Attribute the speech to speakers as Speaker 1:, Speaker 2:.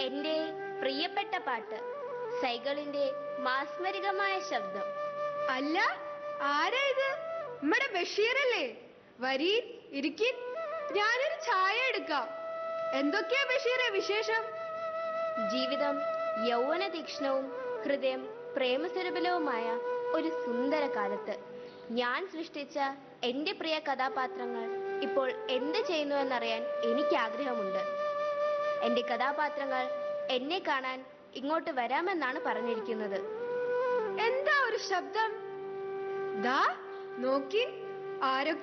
Speaker 1: എന്റെ പ്രിയപ്പെട്ട പാട്ട് സൈകളിന്റെ മാസ്മരികമായ ശബ്ദം
Speaker 2: അല്ല ആരാ ഇത് നമ്മടെ ബഷീറല്ലേ വരീൻ ഇരിക്കിൻ ഞാനൊരു ചായ എടുക്കാം എന്തൊക്കെയാ ബഷീറെ വിശേഷം
Speaker 1: ജീവിതം യൗവന തീക്ഷ്ണവും ഹൃദയം പ്രേമസുരബലവുമായ ഒരു സുന്ദര കാലത്ത് ഞാൻ സൃഷ്ടിച്ച എന്റെ പ്രിയ കഥാപാത്രങ്ങൾ ഇപ്പോൾ എന്ത് ചെയ്യുന്നുവെന്നറിയാൻ എനിക്ക് ആഗ്രഹമുണ്ട് എന്റെ കഥാപാത്രങ്ങൾ എന്നെ കാണാൻ ഇങ്ങോട്ട് വരാമെന്നാണ് പറഞ്ഞിരിക്കുന്നത്
Speaker 2: എന്താ ഒരു ശബ്ദം ദാ നോക്കി ആരൊക്കെ